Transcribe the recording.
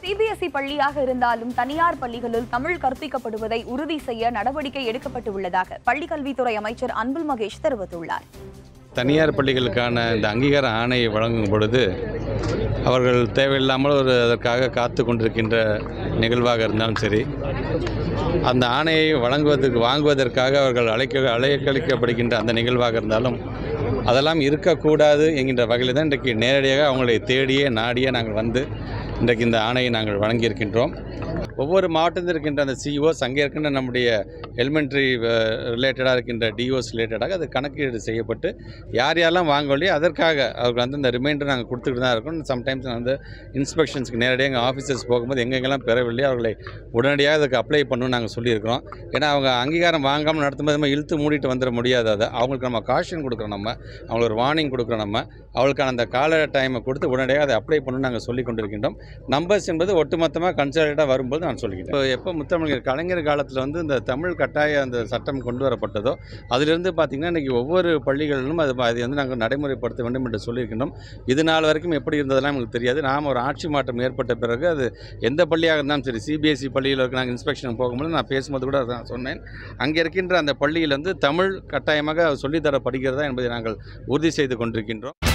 CBSE பள்ளியாக இருந்தாலும் தனியார் பள்ளிகளில் தமிழ் கற்பிக்கப்படுவதை உறுதி செய்ய நடவடிக்கை எடுக்கப்பட்டு உள்ளதாக பள்ளிக்கல்வித்துறை அமைச்சர் அன்பில் மகேஷ் தெரிவித்துள்ளார் தனியார் பள்ளிகளுக்கான இந்த அங்கீகார ஆணையை வழங்கும் பொழுது அவர்கள் தேவையில்லாமல் ஒரு அதற்காக காத்து கொண்டிருக்கின்ற நிகழ்வாக இருந்தாலும் சரி அந்த ஆணையை வழங்குவதற்கு வாங்குவதற்காக அவர்கள் அழைக்க அழைக்களிக்கப்படுகின்ற அந்த நிகழ்வாக இருந்தாலும் அதெல்லாம் இருக்கக்கூடாது என்கின்ற வகையில் தான் இன்றைக்கு நேரடியாக அவங்களை தேடியே நாடியே நாங்கள் வந்து இன்றைக்கு இந்த ஆணையை நாங்கள் வழங்கியிருக்கின்றோம் ஒவ்வொரு மாவட்டத்தில் இருக்கின்ற அந்த சிஇஓஸ் அங்கே இருக்கின்ற நம்முடைய எலிமெண்ட்ரி ரிலேட்டடாக இருக்கின்ற டிஓஸ் ரிலேட்டடாக அது கணக்கீடு செய்யப்பட்டு யார் யாரெல்லாம் வாங்கலையோ அதற்காக அவர்கள் வந்து இந்த ரிமைண்டர் நாங்கள் கொடுத்துக்கிட்டு தான் இருக்கோம் சம்டைம்ஸ் வந்து இன்ஸ்பெக்ஷன்ஸ்க்கு நேரடியாக எங்கள் ஆஃபீஸர்ஸ் போகும்போது எங்கெங்கெல்லாம் பெறவில்லையோ அவர்களை உடனடியாக அதுக்கு அப்ளை பண்ணணும்னு நாங்கள் சொல்லியிருக்கிறோம் ஏன்னா அவங்க அங்கீகாரம் வாங்காமல் நடத்தும்போது நம்ம இழுத்து மூடிட்டு வந்துட முடியாது அதை அவங்களுக்கு நம்ம காஷன் கொடுக்குறோம் நம்ம அவங்களுக்கு ஒரு வார்னிங் கொடுக்குறோம் நம்ம அவளுக்கான அந்த கால டைமை கொடுத்து உடனடியாக அதை அப்ளை பண்ணணும்னு நாங்கள் சொல்லி கொண்டிருக்கின்றோம் நம்பர்ஸ் என்பது ஒட்டுமொத்தமாக கன்சாலிட்டாக வரும்போது நான் சொல்லிக்கிட்டேன் இப்போ எப்போ முத்தமிழர் கலைஞர் காலத்தில் வந்து இந்த தமிழ் கட்டாய அந்த சட்டம் கொண்டு வரப்பட்டதோ அதிலிருந்து பார்த்திங்கன்னா இன்றைக்கி ஒவ்வொரு பள்ளிகளிலும் அது அது வந்து நாங்கள் நடைமுறைப்படுத்த வேண்டும் என்று சொல்லியிருக்கின்றோம் இது நாள் வரைக்கும் எப்படி இருந்ததெல்லாம் எங்களுக்கு தெரியாது நாம் ஒரு ஆட்சி மாற்றம் ஏற்பட்ட பிறகு அது எந்த பள்ளியாக இருந்தாலும் சரி சிபிஎஸ்சி பள்ளியில் இருக்க நாங்கள் இன்ஸ்பெக்ஷன் போகும்போது நான் பேசும்போது கூட அதான் சொன்னேன் அங்கே இருக்கின்ற அந்த பள்ளியில் வந்து தமிழ் கட்டாயமாக சொல்லித்தரப்படுகிறதா என்பதை நாங்கள் உறுதி செய்து கொண்டிருக்கின்றோம்